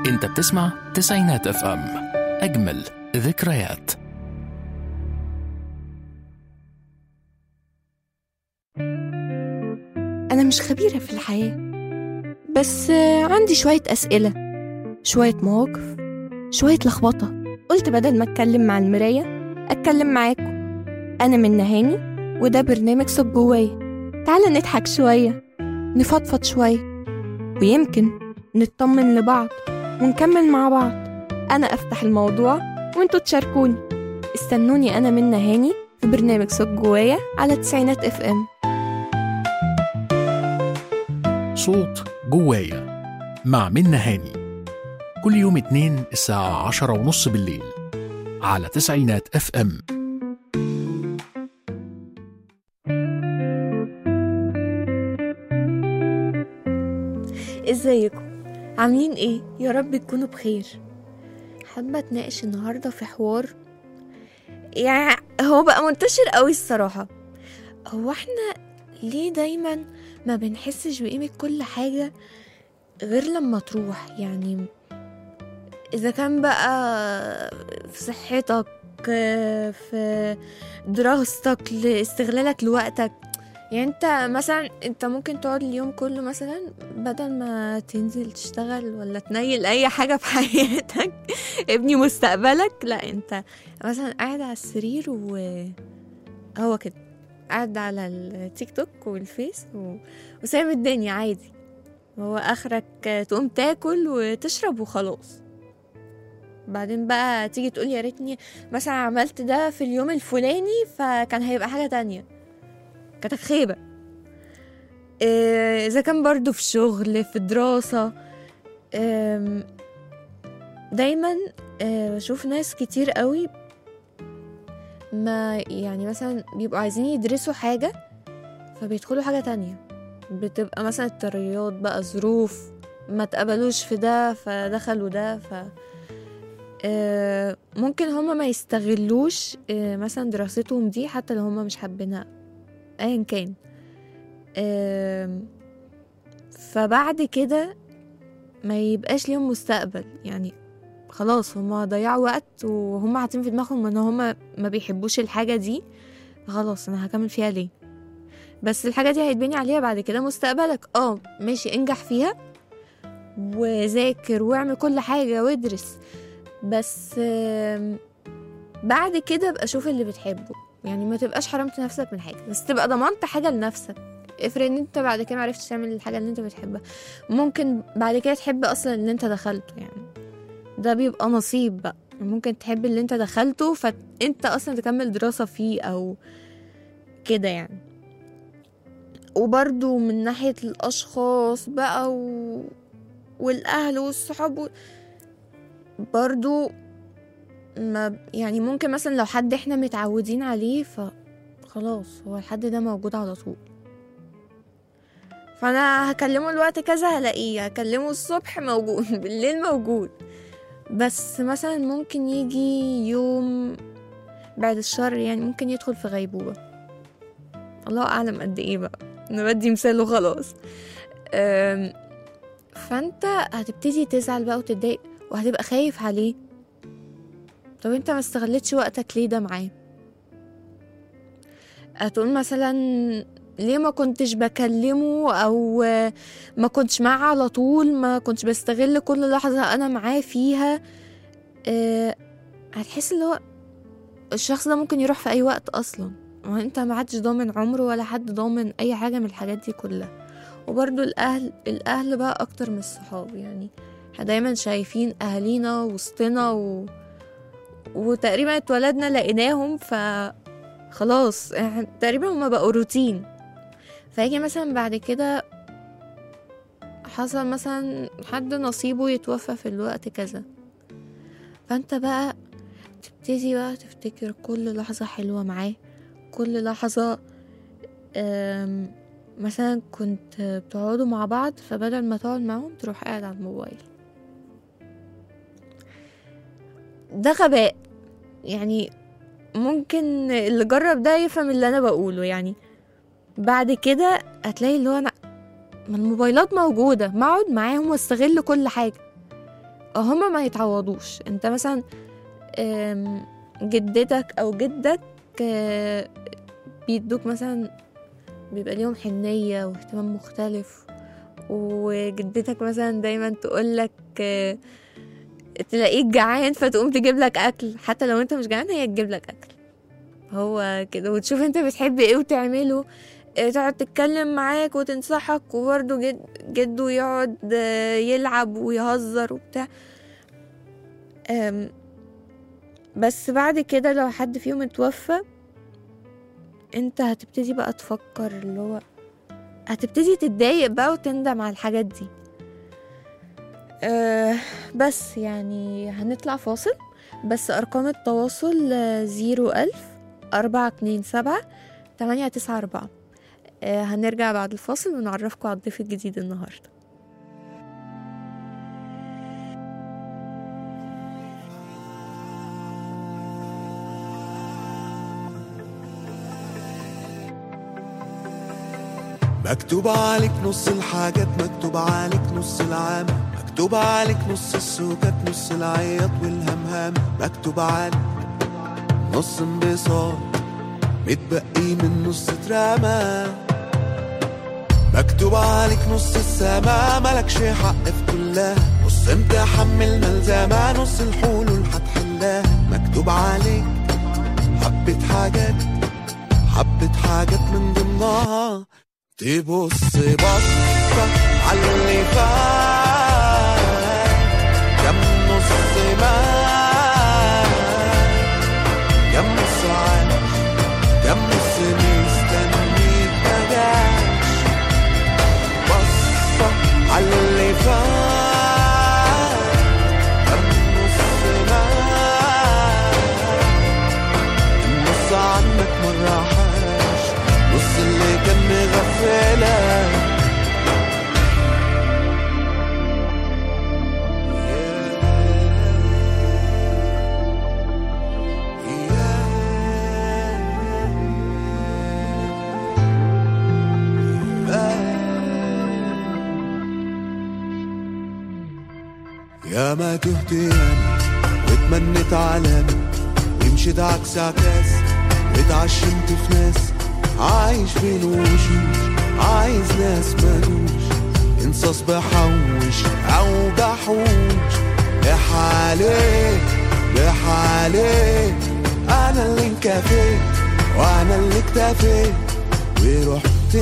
انت بتسمع تسعينات اف ام اجمل ذكريات أنا مش خبيرة في الحياة بس آه، عندي شوية أسئلة شوية مواقف شوية لخبطة قلت بدل ما أتكلم مع المراية أتكلم معاكم أنا من نهاني وده برنامج صب جوايا تعالى نضحك شوية نفضفض شوية ويمكن نطمن لبعض ونكمل مع بعض أنا أفتح الموضوع وانتوا تشاركوني استنوني أنا من نهاني في برنامج صب جوايا على تسعينات اف ام صوت جوايا مع منى هاني كل يوم اتنين الساعة عشرة ونص بالليل على تسعينات اف ام ازيكم عاملين ايه يا رب تكونوا بخير حابه اتناقش النهارده في حوار يعني هو بقى منتشر قوي الصراحه هو احنا ليه دايما ما بنحسش بقيمه كل حاجه غير لما تروح يعني اذا كان بقى في صحتك في دراستك لاستغلالك لوقتك يعني انت مثلا انت ممكن تقعد اليوم كله مثلا بدل ما تنزل تشتغل ولا تنيل اي حاجة في حياتك ابني مستقبلك لا انت مثلا قاعد على السرير و هو كده قاعد على التيك توك والفيس و... وسايب الدنيا عادي هو اخرك تقوم تاكل وتشرب وخلاص بعدين بقى تيجي تقول يا ريتني مثلا عملت ده في اليوم الفلاني فكان هيبقى حاجة تانية كانت خيبة إيه، إذا كان برضو في شغل في دراسة إم، دايما إيه، بشوف ناس كتير قوي ما يعني مثلا بيبقوا عايزين يدرسوا حاجة فبيدخلوا حاجة تانية بتبقى مثلا اضطراريات بقى ظروف ما تقبلوش في ده فدخلوا ده ف آه، ممكن هما ما يستغلوش آه، مثلا دراستهم دي حتى لو هما مش حابينها ايا كان آم، فبعد كده ما يبقاش ليهم مستقبل يعني خلاص هما ضيعوا وقت وهما حاطين في دماغهم ان هما ما بيحبوش الحاجة دي خلاص انا هكمل فيها ليه بس الحاجة دي هيتبني عليها بعد كده مستقبلك اه ماشي انجح فيها وذاكر واعمل كل حاجة وادرس بس آم، بعد كده بقى شوف اللي بتحبه يعني ما تبقاش حرمت نفسك من حاجه بس تبقى ضمنت حاجه لنفسك افرض ان انت بعد كده معرفتش تعمل الحاجه اللي انت بتحبها ممكن بعد كده تحب اصلا اللي انت دخلته يعني ده بيبقى نصيب بقى ممكن تحب اللي انت دخلته فانت اصلا تكمل دراسه فيه او كده يعني وبرضو من ناحيه الاشخاص بقى و... والاهل والصحاب و... برضو ما يعني ممكن مثلا لو حد احنا متعودين عليه فخلاص هو الحد ده موجود على طول فانا هكلمه الوقت كذا هلاقيه هكلمه الصبح موجود بالليل موجود بس مثلا ممكن يجي يوم بعد الشر يعني ممكن يدخل في غيبوبة الله أعلم قد إيه بقى أنا بدي مثال وخلاص أم، فأنت هتبتدي تزعل بقى وتتضايق وهتبقى خايف عليه طب انت ما استغلتش وقتك ليه ده معاه هتقول مثلا ليه ما كنتش بكلمه او ما كنتش معاه على طول ما كنتش بستغل كل لحظة انا معاه فيها اه هتحس اللي هو الشخص ده ممكن يروح في اي وقت اصلا وانت ما حدش ضامن عمره ولا حد ضامن اي حاجة من الحاجات دي كلها وبرضو الاهل الاهل بقى اكتر من الصحاب يعني احنا دايما شايفين اهالينا وسطنا و... وتقريبا اتولدنا لقيناهم ف خلاص إحنا تقريبا هما بقوا روتين فيجي مثلا بعد كده حصل مثلا حد نصيبه يتوفى في الوقت كذا فانت بقى تبتدي بقى تفتكر كل لحظة حلوة معاه كل لحظة أم، مثلا كنت بتقعدوا مع بعض فبدل ما تقعد معاهم تروح قاعد على الموبايل ده غباء يعني ممكن اللي جرب ده يفهم اللي انا بقوله يعني بعد كده هتلاقي اللي هو انا ما الموبايلات موجودة ما اقعد معاهم واستغل كل حاجة هما ما يتعوضوش انت مثلا آم، جدتك او جدك آه، بيدوك مثلا بيبقى ليهم حنية واهتمام مختلف وجدتك مثلا دايما تقولك آه، تلاقيك جعان فتقوم تجيب لك اكل حتى لو انت مش جعان هي تجيب لك اكل هو كده وتشوف انت بتحب ايه وتعمله آه، تقعد تتكلم معاك وتنصحك وبرضه جد جده يقعد آه، يلعب ويهزر وبتاع آم، بس بعد كده لو حد فيهم اتوفى انت هتبتدي بقى تفكر اللي هو هتبتدي تتضايق بقى وتندم على الحاجات دي أه بس يعني هنطلع فاصل بس أرقام التواصل زيرو ألف أربعة اتنين سبعة تمانية تسعة أربعة أه هنرجع بعد الفاصل ونعرفكم على الضيف الجديد النهاردة مكتوب عليك نص الحاجات مكتوب عليك نص العام مكتوب عليك نص السكات نص العياط والهمهام مكتوب عليك نص انبساط متبقي من نص اترمى مكتوب عليك نص السما ملكش حق في كلها نص امتحان من الملزمة نص الحلول هتحلها مكتوب عليك حبة حاجات حبة حاجات من ضمنها تبص بصة على اللي فات كم نص مات كم نص عاش كم نص مستنيك مجاش بصة على اللي فات كم نص مات النص عنك مرة حاش نص اللي كان مغفلك يا ما تهت ياما واتمنيت علامة ومشيت عكس عكاس واتعشمت في ناس عايش بين وشوش عايز ناس مالوش انصاص بحوش او بحوش لحالي لحالي انا اللي انكفيت وانا اللي اكتفيت ورحت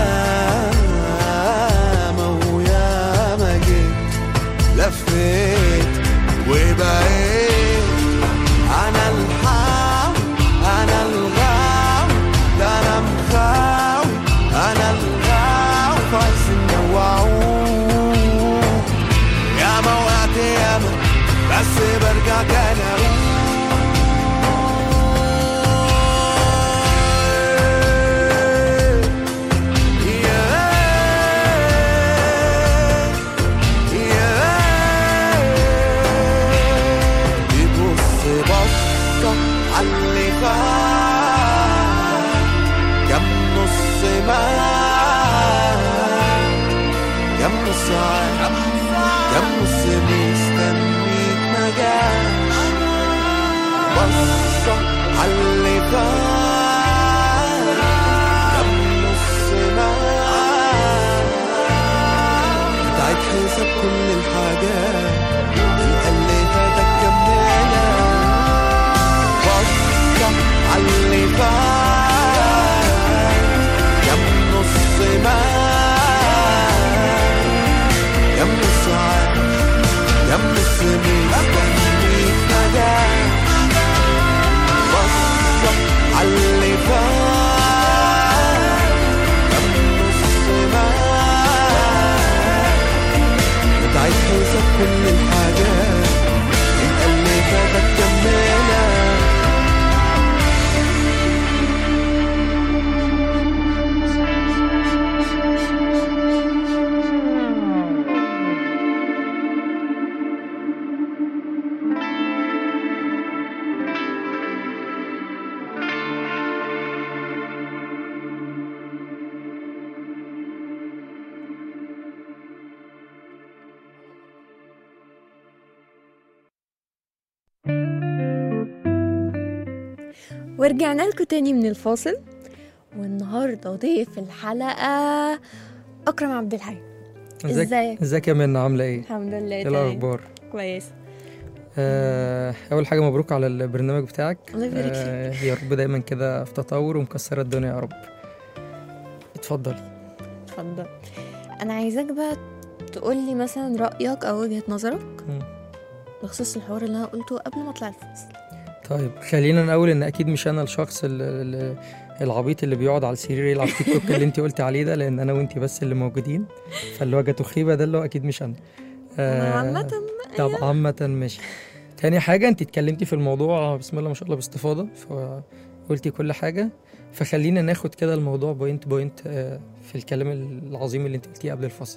ياما وياما جيت لفيت وبقيت انا الحاوي انا الغاوي ده انا مخاوي انا الغاوي فايز النوعون يا ما وقعت ياما بس برجع تاني اقول يبص بصة عاللي فات كم نص مات كم نص عاش كم نص مستنيك مجاش بصة عاللي فات كم نص مات تعيد حساب كل الحاجات اللي فاتك كملها بصة عاللي فات كم نص مات كم نص عاش كم نص مستنيك نجاح بصة عاللي فات كم نص مات بتعيد حساب كل ورجعنا لكم تاني من الفاصل والنهارده ضيف الحلقة أكرم عبد الحي ازيك ازيك؟ ازيك يا منى عامله ايه الحمد لله ايه تمام الاخبار كويس آه اول حاجه مبروك على البرنامج بتاعك الله يبارك فيك. آه يا رب دايما كده في تطور ومكسره الدنيا يا رب اتفضل اتفضل أنا عايزاك بقى تقول لي مثلا رأيك أو وجهة نظرك مم. بخصوص الحوار اللي أنا قلته قبل ما أطلع الفاصل طيب خلينا نقول ان اكيد مش انا الشخص ال- ال- العبيط اللي بيقعد على السرير يلعب تيك توك اللي انت قلت عليه ده لان انا وانت بس اللي موجودين فاللي هو جاتو خيبه ده اللي هو اكيد مش انا أنا عامة طب عامة ماشي تاني حاجة انت اتكلمتي في الموضوع بسم الله ما شاء الله باستفاضة فقلتي كل حاجة فخلينا ناخد كده الموضوع بوينت بوينت آه، في الكلام العظيم اللي انت قلتيه قبل الفصل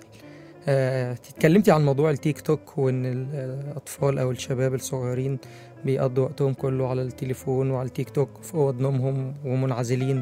آه، اتكلمتي عن موضوع التيك توك وان الاطفال او الشباب الصغيرين بيقضوا وقتهم كله على التليفون وعلى التيك توك في اوض نومهم ومنعزلين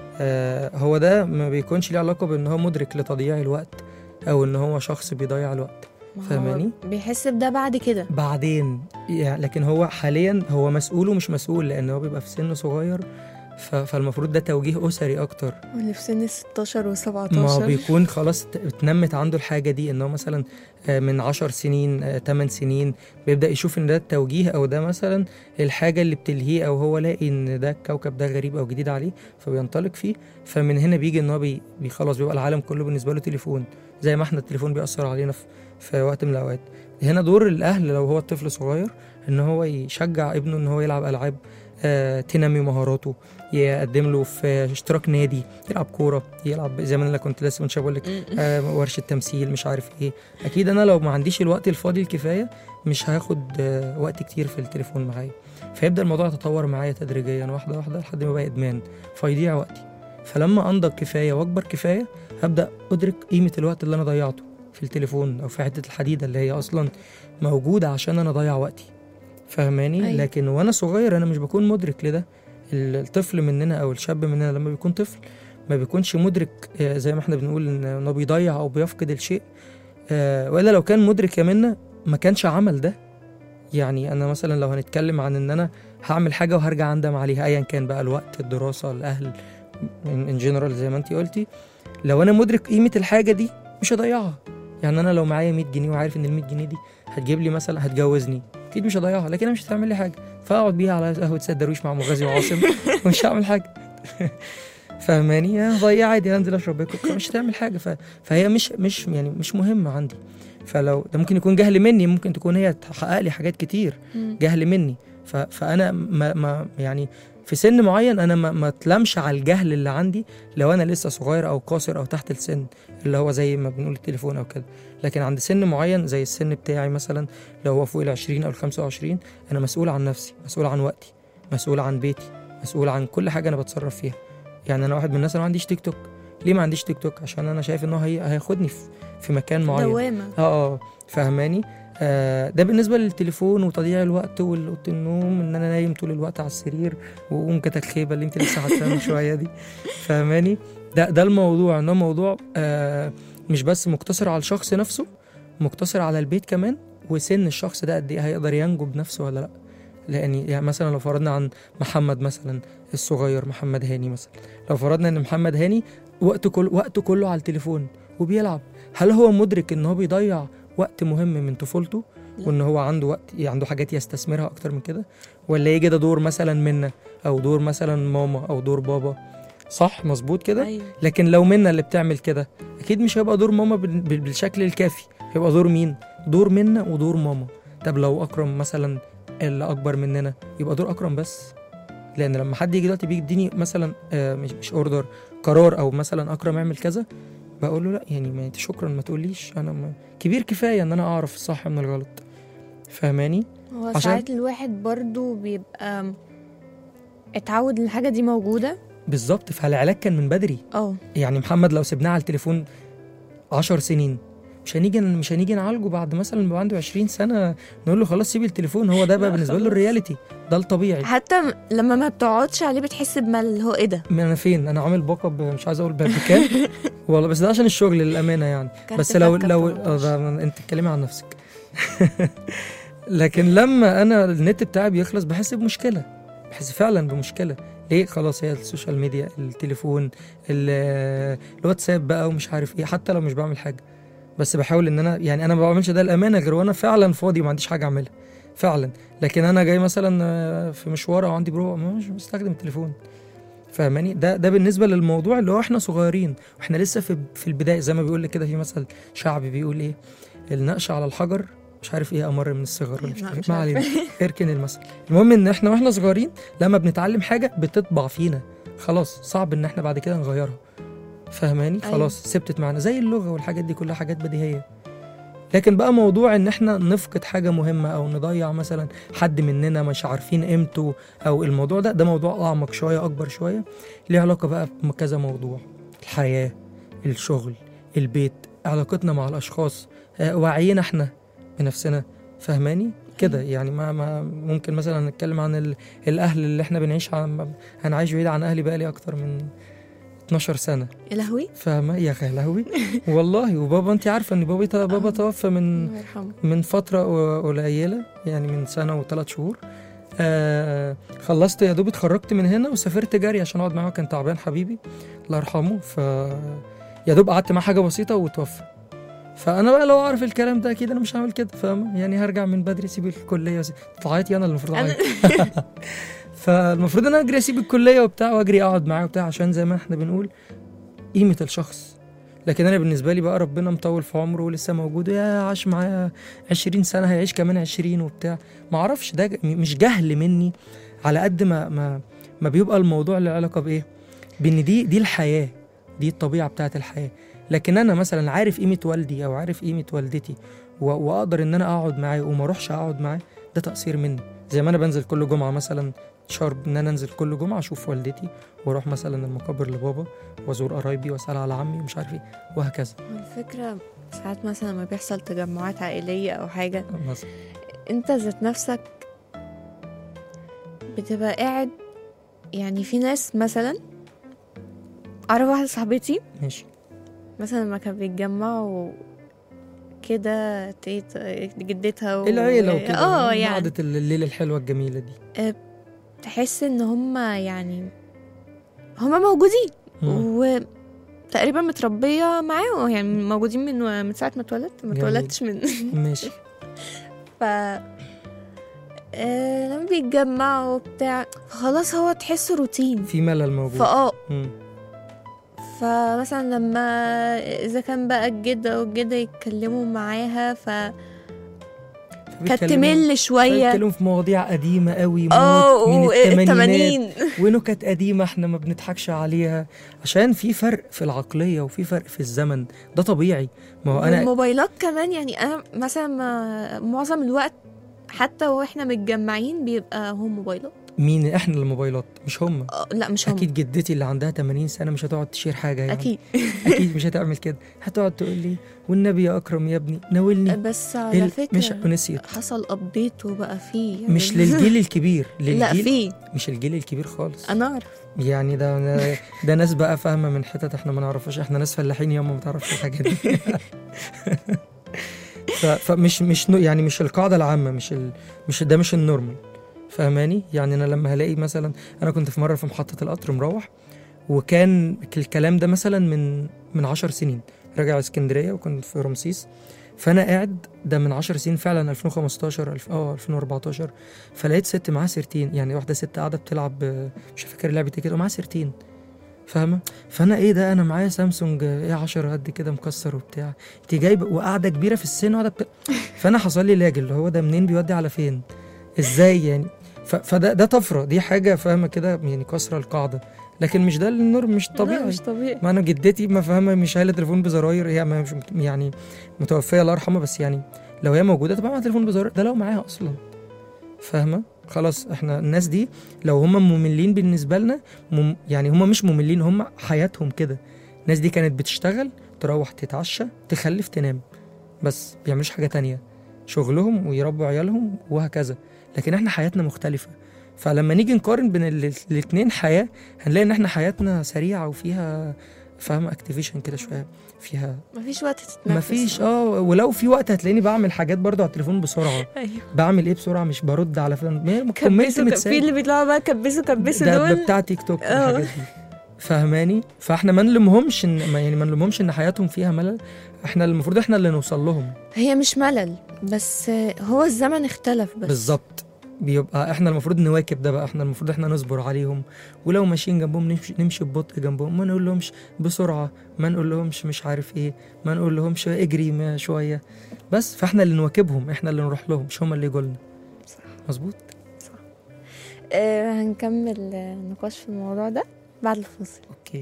آه، هو ده ما بيكونش ليه علاقة بان هو مدرك لتضييع الوقت او ان هو شخص بيضيع الوقت ما هو فاهماني؟ بيحس بده بعد كده بعدين يعني لكن هو حاليا هو مسؤول ومش مسؤول لان هو بيبقى في سن صغير ف- فالمفروض ده توجيه اسري اكتر واللي في سن 16 و17 ما هو بيكون خلاص ت- اتنمت عنده الحاجه دي ان هو مثلا آه، من عشر سنين آه، تمن سنين بيبدا يشوف ان ده التوجيه او ده مثلا الحاجه اللي بتلهيه او هو لاقي ان ده الكوكب ده غريب او جديد عليه فبينطلق فيه فمن هنا بيجي ان هو بي بي- خلاص بيبقى العالم كله بالنسبه له تليفون زي ما احنا التليفون بيأثر علينا في, في وقت من الاوقات هنا دور الاهل لو هو الطفل صغير ان هو يشجع ابنه ان هو يلعب العاب آه، تنمي مهاراته يقدم له في اشتراك نادي يلعب كوره يلعب زي ما انا كنت لسه من شويه بقول لك آه، ورشه تمثيل مش عارف ايه اكيد انا لو ما عنديش الوقت الفاضي الكفايه مش هاخد آه، وقت كتير في التليفون معايا فيبدا الموضوع يتطور معايا تدريجيا واحده واحده لحد ما بقى ادمان فيضيع وقتي فلما انضج كفايه واكبر كفايه هبدا ادرك قيمه الوقت اللي انا ضيعته في التليفون او في حته الحديده اللي هي اصلا موجوده عشان انا اضيع وقتي فاهماني أيوة. لكن وانا صغير انا مش بكون مدرك لده الطفل مننا او الشاب مننا لما بيكون طفل ما بيكونش مدرك آه، زي ما احنا بنقول ان انه بيضيع او بيفقد الشيء آه، والا لو كان مدرك يا منا ما كانش عمل ده يعني انا مثلا لو هنتكلم عن ان انا هعمل حاجه وهرجع اندم عليها ايا كان بقى الوقت الدراسه الاهل ان جنرال زي ما انت قلتي لو انا مدرك قيمه الحاجه دي مش هضيعها يعني انا لو معايا 100 جنيه وعارف ان ال 100 جنيه دي هتجيب لي مثلا هتجوزني اكيد مش هضيعها لكن مش هتعمل لي حاجه فاقعد بيها على قهوه سيد درويش مع مغازي وعاصم ومش هعمل حاجه فاهماني هضيع عادي هنزل اشرب كوكا مش هتعمل حاجه ف... فهي مش مش يعني مش مهمه عندي فلو ده ممكن يكون جهل مني ممكن تكون هي تحقق لي حاجات كتير مم. جهل مني ف... فانا ما... ما يعني في سن معين انا ما ما اتلمش على الجهل اللي عندي لو انا لسه صغير او قاصر او تحت السن اللي هو زي ما بنقول التليفون او كده لكن عند سن معين زي السن بتاعي مثلا لو هو فوق ال 20 او ال 25 انا مسؤول عن نفسي مسؤول عن وقتي مسؤول عن بيتي مسؤول عن كل حاجه انا بتصرف فيها يعني انا واحد من الناس اللي ما عنديش تيك توك ليه ما عنديش تيك توك عشان انا شايف ان هو هي... هياخدني في... في مكان معين دوامة اه اه فاهماني آه ده بالنسبه للتليفون وتضييع الوقت واوضه النوم ان انا نايم طول الوقت على السرير واقوم كده الخيبه اللي انت لسه حاطاها من شويه دي فاهماني ده ده الموضوع ان هو موضوع آه مش بس مقتصر على الشخص نفسه مقتصر على البيت كمان وسن الشخص ده قد ايه هيقدر ينجو بنفسه ولا لا لان يعني مثلا لو فرضنا عن محمد مثلا الصغير محمد هاني مثلا لو فرضنا ان محمد هاني وقته كل وقته كله على التليفون وبيلعب هل هو مدرك ان هو بيضيع وقت مهم من طفولته لا. وان هو عنده وقت عنده حاجات يستثمرها اكتر من كده ولا يجي ده دور مثلا منا او دور مثلا ماما او دور بابا صح مظبوط كده أيوة. لكن لو منا اللي بتعمل كده اكيد مش هيبقى دور ماما بال- بال- بالشكل الكافي هيبقى دور مين دور منا ودور ماما طب لو اكرم مثلا اللي اكبر مننا يبقى دور اكرم بس لان لما حد يجي دلوقتي بيديني مثلا آه، مش مش اوردر قرار او مثلا اكرم اعمل كذا بقول له لا يعني ما شكرا ما تقوليش انا ما كبير كفايه ان انا اعرف الصح من الغلط فاهماني هو عشان- ساعات الواحد برضو بيبقى اتعود ان الحاجة دي موجودة بالظبط فالعلاج كان من بدري اه يعني محمد لو سبناه على التليفون عشر سنين مش هنيجي مش هنيجي نعالجه بعد مثلا ما عنده 20 سنه نقول له خلاص سيب التليفون هو ده بقى لا بالنسبه له خلاص. الرياليتي ده الطبيعي حتى م- لما ما بتقعدش عليه بتحس بملل هو ايه ده من انا فين انا عامل باك اب مش عايز اقول ب- بكام والله بس ده عشان الشغل للامانه يعني كارت بس لو باك اب لو 18. آه، ده انت تتكلمي عن نفسك لكن لما انا النت بتاعي بيخلص بحس بمشكله بحس فعلا بمشكله ليه خلاص هي السوشيال ميديا التليفون ال- الواتساب بقى ومش عارف ايه حتى لو مش بعمل حاجه بس بحاول ان انا يعني انا ما بعملش ده الامانه غير وانا فعلا فاضي وما عنديش حاجه اعملها فعلا لكن انا جاي مثلا آه، في مشوار او عندي بروح مش بستخدم التليفون فاهماني ده ده بالنسبه للموضوع اللي هو احنا صغيرين واحنا لسه في في البدايه زي ما بيقول لك كده في مثل شعبي بيقول ايه النقش على الحجر مش عارف ايه امر من الصغر ولا مش لا، عارف مش ما عارفة. علينا اركن المثل المهم ان احنا واحنا صغيرين لما بنتعلم حاجه بتطبع فينا خلاص صعب ان احنا بعد كده نغيرها فاهماني أيوة. خلاص ثبتت معانا زي اللغه والحاجات دي كلها حاجات بديهيه لكن بقى موضوع ان احنا نفقد حاجه مهمه او نضيع مثلا حد مننا مش عارفين قيمته او الموضوع ده ده موضوع اعمق شويه اكبر شويه ليه علاقه بقى بكذا موضوع الحياه الشغل البيت علاقتنا مع الاشخاص آه، وعينا احنا بنفسنا فاهماني كده يعني ما, ما ممكن مثلا نتكلم عن ال- الاهل اللي احنا بنعيش عن انا عايش بعيد عن اهلي بقالي اكتر من 12 سنه يا لهوي فاهمه يا اخي لهوي والله وبابا انت عارفه ان بابا بابا آه. توفى من الله يرحمه من فترة قليلة يعني من سنة وثلاث شهور آه خلصت يا دوب اتخرجت من هنا وسافرت جري عشان اقعد معاه كان تعبان حبيبي الله يرحمه ف يا دوب قعدت معاه حاجة بسيطة وتوفى فانا بقى لو اعرف الكلام ده اكيد انا مش هعمل كده فاهمة يعني هرجع من بدري اسيب الكلية وأسيب- تعيطي انا اللي المفروض أنا- اعيط فالمفروض ان انا اجري اسيب الكلية وبتاع واجري اقعد معاه وبتاع عشان زي ما احنا بنقول قيمة الشخص لكن انا بالنسبه لي بقى ربنا مطول في عمره ولسه موجود يا عاش معايا 20 سنه هيعيش كمان 20 وبتاع ما اعرفش ده ج- مش جهل مني على قد ما ما ما بيبقى الموضوع له علاقه بايه بان دي دي الحياه دي الطبيعه بتاعت الحياه لكن انا مثلا عارف قيمه والدي او عارف قيمه والدتي و- واقدر ان انا اقعد معاه وما اروحش اقعد معاه ده تقصير مني زي ما انا بنزل كل جمعه مثلا شارب ان انا انزل كل جمعه اشوف والدتي واروح مثلا المقابر لبابا وازور قرايبي واسال على عمي ومش عارف ايه وهكذا الفكرة ساعات مثلا لما بيحصل تجمعات عائلية أو حاجة مثلا انت ذات نفسك بتبقى قاعد يعني في ناس مثلا أعرف واحدة صاحبتي ماشي مثلا لما كانوا بيتجمعوا كده تيت جدتها و... العيله وكده اه يعني قعدة الليله الحلوه الجميله دي تحس ان هم يعني هم موجودين مم. وتقريبا متربية معاهم يعني موجودين من من ساعة ما اتولدت ما جميل. اتولدتش من ماشي ف آه، لما بيتجمعوا بتاع خلاص هو تحسه روتين في ملل موجود فاه مم. فمثلا لما اذا كان بقى الجدة والجدة يتكلموا معاها ف كانت فبيتكلموا- تمل شوية بيتكلموا في مواضيع قديمه قوي اه موت من و- الثمانينات 80 ونكت قديمه احنا ما بنضحكش عليها عشان في فرق في العقليه وفي فرق في الزمن ده طبيعي ما هو انا والموبايلات كمان يعني انا مثلا ما معظم الوقت حتى واحنا متجمعين بيبقى هم موبايلات مين احنا الموبايلات مش هم آه، لا مش هم اكيد جدتي اللي عندها 80 سنه مش هتقعد تشير حاجه يعني اكيد اكيد مش هتعمل كده هتقعد تقول لي والنبي يا اكرم يا ابني ناولني بس على ال- فكرة مش نسيت حصل ابديت وبقى فيه يعني مش للجيل الكبير لا للجيل فيه مش الجيل الكبير خالص انا اعرف يعني ده ده- ده ناس بقى فاهمه من حتت احنا ما نعرفهاش احنا ناس فلاحين ياما ما تعرفش الحاجات دي ف- فمش مش نو- يعني مش القاعده العامه مش ال مش ده مش النورمال فاهماني يعني انا لما هلاقي مثلا انا كنت في مره في محطه القطر مروح وكان الكلام ده مثلا من من 10 سنين راجع اسكندريه وكنت في رمسيس فانا قاعد ده من 10 سنين فعلا 2015 الف اه 2014 فلقيت ست معاها سيرتين يعني واحده ست قاعده بتلعب آه، مش فاكر لعبه ايه كده ومعاها سيرتين فاهمه فانا ايه ده انا معايا سامسونج ايه 10 قد كده مكسر وبتاع انت جايبه وقاعده كبيره في السن وقاعده بت... فانا حصل لي لاج اللي هو ده منين بيودي على فين ازاي يعني ف... فده ده طفره دي حاجه فاهمه كده يعني كسره القاعده لكن مش ده النورم مش لا طبيعي مش طبيعي ما انا جدتي ما فاهمه مش شايله تليفون بزراير هي ما- مش يعني متوفيه الله يرحمها بس يعني لو هي موجوده تبقى معاها تليفون بزراير ده لو معاها اصلا فاهمه خلاص احنا الناس دي لو هم مملين بالنسبه لنا مم يعني هم مش مملين هم حياتهم كده الناس دي كانت بتشتغل تروح تتعشى تخلف تنام بس بيعملوش حاجه تانية شغلهم ويربوا عيالهم وهكذا لكن احنا حياتنا مختلفه فلما نيجي نقارن بين ال- الاتنين حياه هنلاقي ان احنا حياتنا سريعه وفيها فاهمه اكتيفيشن كده شويه فيها مفيش وقت تتنفس مفيش اه ولو في وقت هتلاقيني بعمل حاجات برضو على التليفون بسرعه ايوه بعمل ايه بسرعه مش برد على فلان كومنت كبسوا في متساب اللي بيطلعوا بقى كبسوا كبسوا ده, ده دول بتاع تيك توك اه. الحاجات دي فاهماني فاحنا ما نلومهمش ان ما يعني ما نلومهمش ان حياتهم فيها ملل احنا المفروض احنا اللي نوصل لهم هي مش ملل بس هو الزمن اختلف بس بالظبط بيبقى احنا المفروض نواكب ده بقى احنا المفروض احنا نصبر عليهم ولو ماشيين جنبهم نمشي, نمشي ببطء جنبهم ما نقول لهمش بسرعه ما نقول لهمش مش عارف ايه ما نقول لهمش اجري ما شويه بس فاحنا اللي نواكبهم احنا اللي نروح لهم مش هم اللي يجوا لنا صح مظبوط آه هنكمل آه، نقاش في الموضوع ده بعد الفاصل اوكي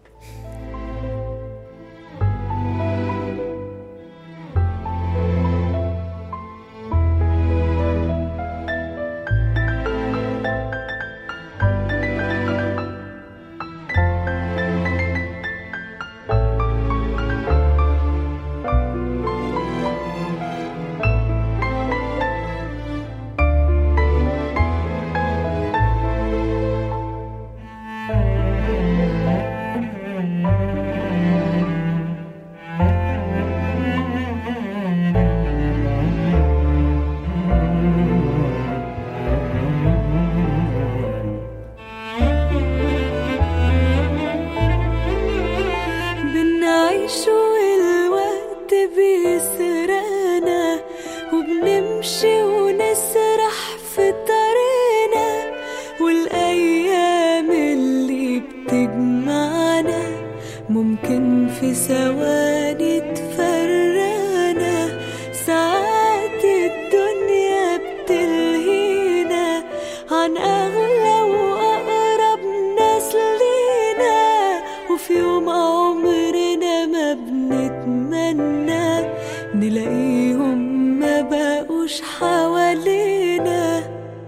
بنعيش والوقت بيسرقنا وبنمشي ونسرح في طريقنا والأيام اللي بتجمعنا ممكن في ثواني تفرقنا ساعات الدنيا بتلهينا عن أغلى وأقرب ناس لينا وفي يوم عمرنا ما بنتمنى نلاقيهم ما بقوش حوالينا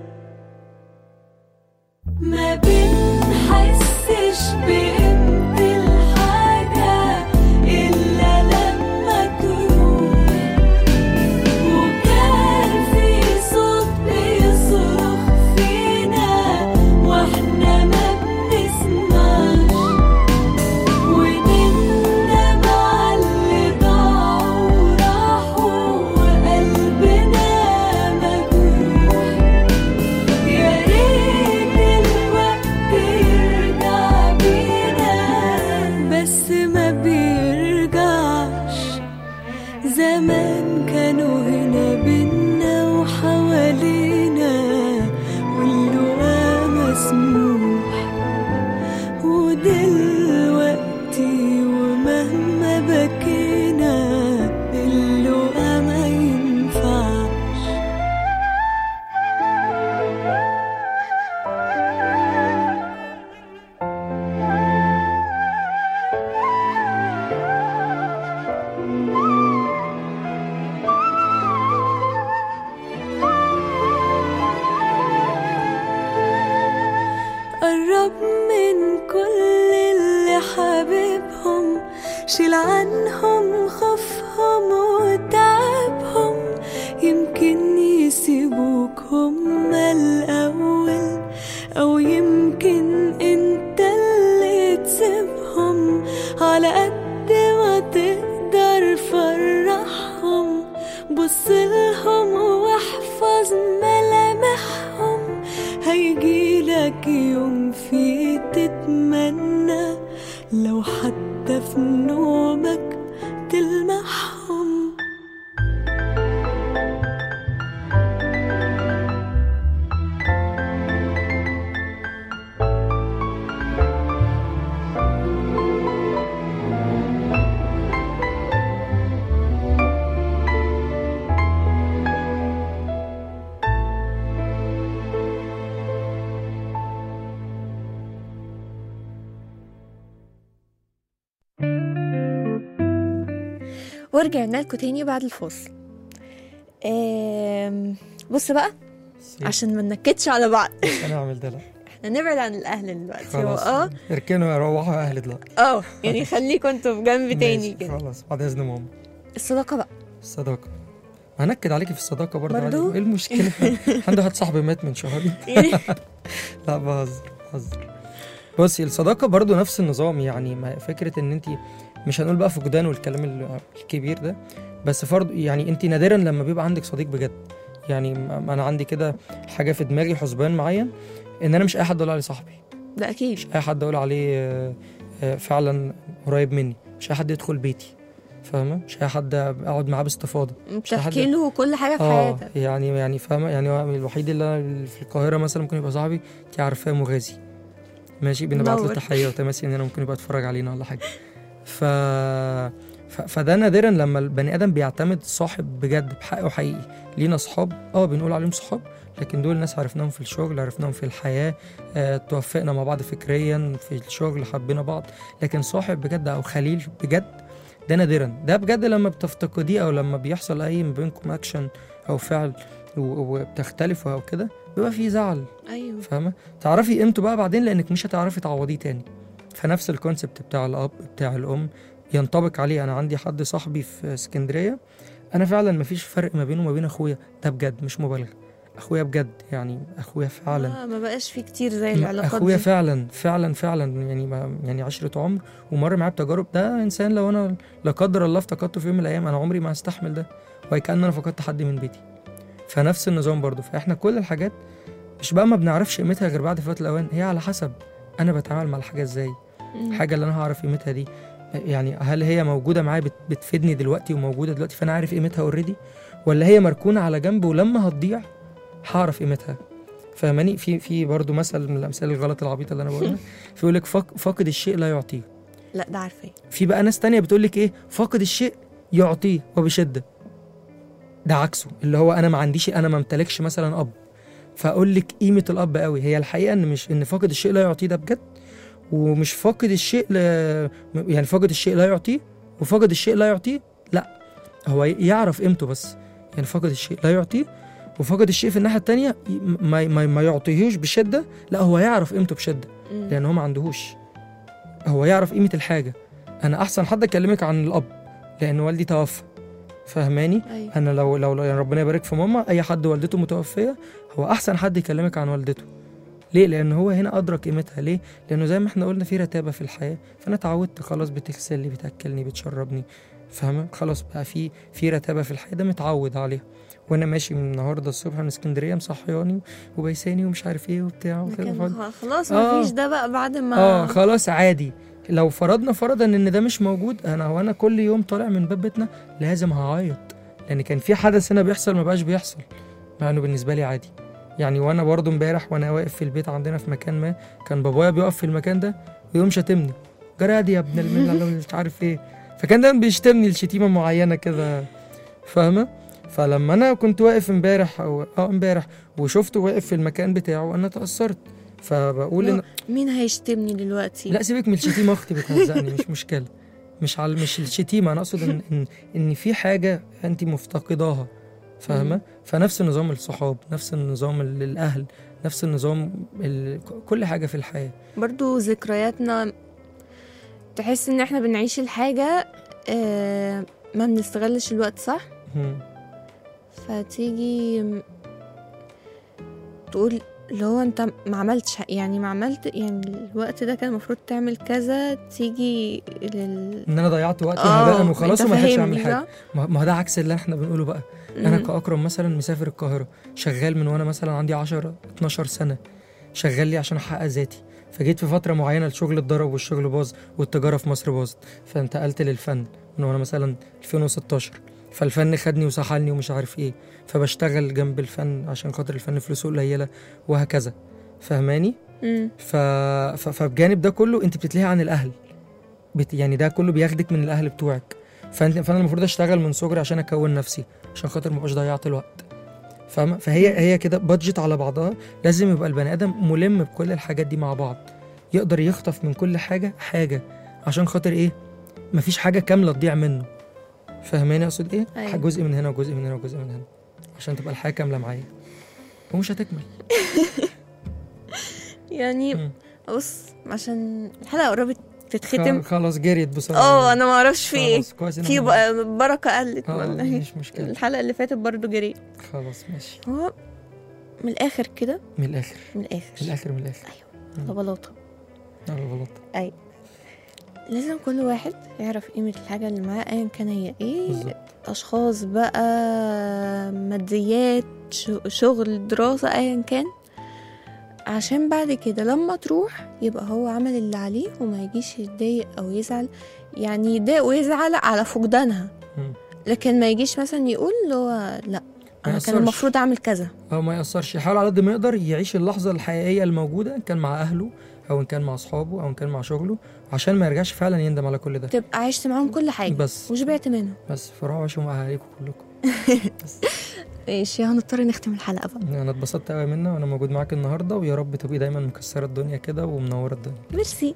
ما بنحسش بقيمة الحاجة إلا لما تروح وكان في صوت بيصرخ فينا واحنا ما بنسمعش ونندم على اللي ضاعوا وراحوا وقلبنا مجروح يا ريت الوقت يرجع بينا بس ما بيرجعش زمان كانوا هنا بينا وحوالينا واللقا مسموح ودلوقتي ومهما بكينا اللقا ما ينفعش قرب من كل اللي حبيبهم شيل عنهم خوفهم وتعبهم يمكن يسيبوك هما الأول أو يمكن انت اللي تسيبهم على قد ما تقدر فرحهم بصلهم واحفظ ملامحهم هيجيلك يوم فيه تتمنى لو حتى في نومك تلمحهم ورجعنا لكم تاني بعد الفاصل آم، بص بقى عشان ما ننكدش على بعض مش هنعمل ده لا احنا نبعد عن الاهل دلوقتي هو خلاص اه اركنوا روحوا اهل دلوقتي اه يعني خليكم انتوا في جنب تاني ماشي، كده خلاص بعد اذن ماما الصداقه بقى الصداقه هنكد عليكي في الصداقه برضه برضو؟ عادي. ايه المشكله عنده واحد صاحبي مات من شهرين يعني لا بهزر بهزر بصي الصداقه برضو نفس النظام يعني ما فكره ان انت مش هنقول بقى فقدان والكلام ال- الكبير ده بس فرض يعني انت نادرا لما بيبقى عندك صديق بجد يعني م- انا عندي كده حاجه في دماغي حسبان معين ان انا مش اي حد اقول عليه صاحبي ده اكيد مش اي حد اقول عليه آه، آه، فعلا قريب مني مش اي حد يدخل بيتي فاهمه مش اي حد اقعد معاه باستفاضه بتحكي له كل حاجه في اه حياتك يعني يعني فاهمه يعني هو الوحيد اللي أنا في القاهره مثلا ممكن يبقى صاحبي انت عارفاه مغازي ماشي بنبعت له منور. تحيه وتماسي ان انا ممكن يبقى يتفرج علينا ولا حاجه ف... ف... فده نادرا لما البني ادم بيعتمد صاحب بجد بحقه حقيقي لينا اصحاب اه بنقول عليهم صحاب لكن دول ناس عرفناهم في الشغل عرفناهم في الحياه آه، توفقنا مع بعض فكريا في الشغل حبينا بعض لكن صاحب بجد او خليل بجد ده نادرا ده بجد لما بتفتقديه او لما بيحصل اي ما بينكم اكشن او فعل و- وبتختلفوا او كده بيبقى في زعل ايوه فاهمه تعرفي قيمته بقى بعدين لانك مش هتعرفي تعوضيه تاني فنفس الكونسبت بتاع الاب بتاع الام ينطبق عليه انا عندي حد صاحبي في اسكندريه انا فعلا مفيش فرق ما بينه وما بين اخويا ده بجد مش مبالغه اخويا بجد يعني اخويا فعلا آه ما بقاش في كتير زي ما- العلاقات اخويا دي فعلا فعلا فعلا يعني ما يعني عشرة عمر ومر معاه بتجارب ده انسان لو انا لا قدر الله افتقدته في يوم من الايام انا عمري ما هستحمل ده وكأن انا فقدت حد من بيتي فنفس النظام برضو فاحنا كل الحاجات مش بقى ما بنعرفش قيمتها غير بعد فوات الاوان هي على حسب انا بتعامل مع الحاجه ازاي مم. الحاجه اللي انا هعرف قيمتها دي يعني هل هي موجوده معايا بت- بتفيدني دلوقتي وموجوده دلوقتي فانا عارف قيمتها اوريدي ولا هي مركونه على جنب ولما هتضيع هعرف قيمتها فاهماني في في برضه مثل من الامثال الغلط العبيطه اللي انا بقولها فيقول لك فاق- فاقد الشيء لا يعطيه لا ده عارفاه في بقى ناس تانية بتقول لك ايه فاقد الشيء يعطيه وبشده ده عكسه اللي هو انا ما عنديش انا ما امتلكش مثلا اب فاقول لك قيمه الاب قوي هي الحقيقه ان مش ان فاقد الشيء لا يعطيه ده بجد ومش فاقد الشيء ل... يعني فاقد الشيء لا يعطيه وفاقد الشيء لا يعطيه لا هو يعرف قيمته بس يعني فاقد الشيء لا يعطيه وفاقد الشيء في الناحيه التانية ي- ما ما, ما يعطيهوش بشده لا هو يعرف قيمته بشده مم. لان هو ما عندهوش هو يعرف قيمه الحاجه انا احسن حد اكلمك عن الاب لان والدي توفى فاهماني ايوه انا لو لو يعني ربنا يبارك في ماما اي حد والدته متوفيه هو احسن حد يكلمك عن والدته ليه لان هو هنا ادرك قيمتها ليه لانه زي ما احنا قلنا في رتابه في الحياه فانا اتعودت خلاص بتغسلني بتاكلني بتشربني فاهمه خلاص بقى في في رتابه في الحياه ده متعود عليها وانا ماشي من النهارده الصبح من اسكندريه مصحياني وبيساني ومش عارف ايه وبتاع وكده لكن فقعد- خ- خلاص آه. ما فيش ده بقى بعد ما اه خلاص عادي لو فرضنا فرضا ان ده مش موجود انا وانا كل يوم طالع من باب بيتنا لازم هعيط لان كان في حدث هنا بيحصل ما بقاش بيحصل مع انه بالنسبه لي عادي يعني وانا برضو امبارح وانا واقف في البيت عندنا في مكان ما كان بابايا بيقف في المكان ده ويقوم شاتمني جرادي يا ابن المل مش عارف ايه فكان دايما بيشتمني لشتيمه معينه كده فاهمه فلما انا كنت واقف امبارح او اه امبارح وشفته واقف في المكان بتاعه انا تاثرت فبقول ان مين هيشتمني دلوقتي لا سيبك من الشتيمه اختي بتهزقني مش مشكله مش على مش الشتيمه انا اقصد ان ان, إن في حاجه انت مفتقداها فاهمه مم. فنفس نظام الصحاب نفس النظام ال- الاهل نفس النظام ال... كل حاجه في الحياه برضو ذكرياتنا تحس ان احنا بنعيش الحاجة آه ما بنستغلش الوقت صح مم. فتيجي م- تقول اللي هو انت ما عملتش حق- يعني ما عملت يعني الوقت ده كان المفروض تعمل كذا تيجي لل ان انا ضيعت وقتي اه هباء وخلاص انت وما لحقتش فاهمني اعمل حاجه صح؟ ما ما هو ده عكس اللي احنا بنقوله بقى انا مم. كاكرم مثلا مسافر القاهره شغال من وانا مثلا عندي 10 12 سنه شغال لي عشان احقق ذاتي فجيت في فتره معينه الشغل اتضرب والشغل باظ والتجاره في مصر باظت فانتقلت للفن من وانا مثلا 2016 فالفن خدني وسحلني ومش عارف ايه فبشتغل جنب الفن عشان خاطر الفن فلوسه قليله وهكذا فهماني مم. ف... ف... فبجانب ده كله انت بتتلهي عن الاهل بت... يعني ده كله بياخدك من الاهل بتوعك فانت فانا المفروض اشتغل من صغري عشان اكون نفسي عشان خاطر ما ابقاش ضيعت الوقت فاهمه فهي هي كده بادجت على بعضها لازم يبقى البني ادم ملم بكل الحاجات دي مع بعض يقدر يخطف من كل حاجه حاجه عشان خاطر ايه مفيش حاجه كامله تضيع منه فاهماني اقصد ايه أيوة. جزء من هنا وجزء من هنا وجزء من هنا عشان تبقى الحياه كامله معايا ومش هتكمل يعني مم. بص عشان الحلقة قربت تتختم خلاص جريت بسرعه اه انا ما اعرفش في ايه خلاص كويس إن في أنا- بقى بركة قلت اه ولا ايه مش مشكلة الحلقة اللي فاتت برضو جري خلاص ماشي هو من الاخر كده من الآخر من الاخر من الآخر من الآخر ببلاطة على الغلط لازم كل واحد يعرف قيمة الحاجة اللي معاه أيا كان هي ايه بالظبط أشخاص بقى ماديات ش- شغل دراسة أيا كان عشان بعد كده لما تروح يبقى هو عمل اللي عليه وما يجيش يتضايق أو يزعل يعني يتضايق ويزعل على فقدانها مم. لكن ما يجيش مثلا يقول اللي هو لا أنا يأثرش. كان المفروض أعمل كذا هو ما يأثرش يحاول على قد ما يقدر يعيش اللحظة الحقيقية الموجودة إن كان مع أهله أو إن كان مع أصحابه أو إن كان مع شغله عشان ما يرجعش فعلا يندم على كل ده تبقى عشت معاهم كل حاجة بس وشبعت منهم بس فروحوا عيشوا مع أهاليكم كلكم ماشي هنضطر نختم الحلقة بقى أنا اتبسطت قوي منها وأنا موجود معاك النهاردة ويا رب تبقي دايما مكسرة الدنيا كده ومنورة الدنيا ميرسي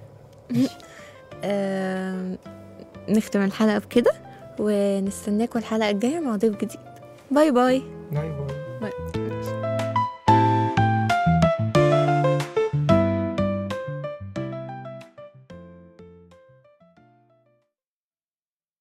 آم، نختم الحلقة بكده ونستناكم الحلقة الجاية مع ضيف جديد باي باي باي باي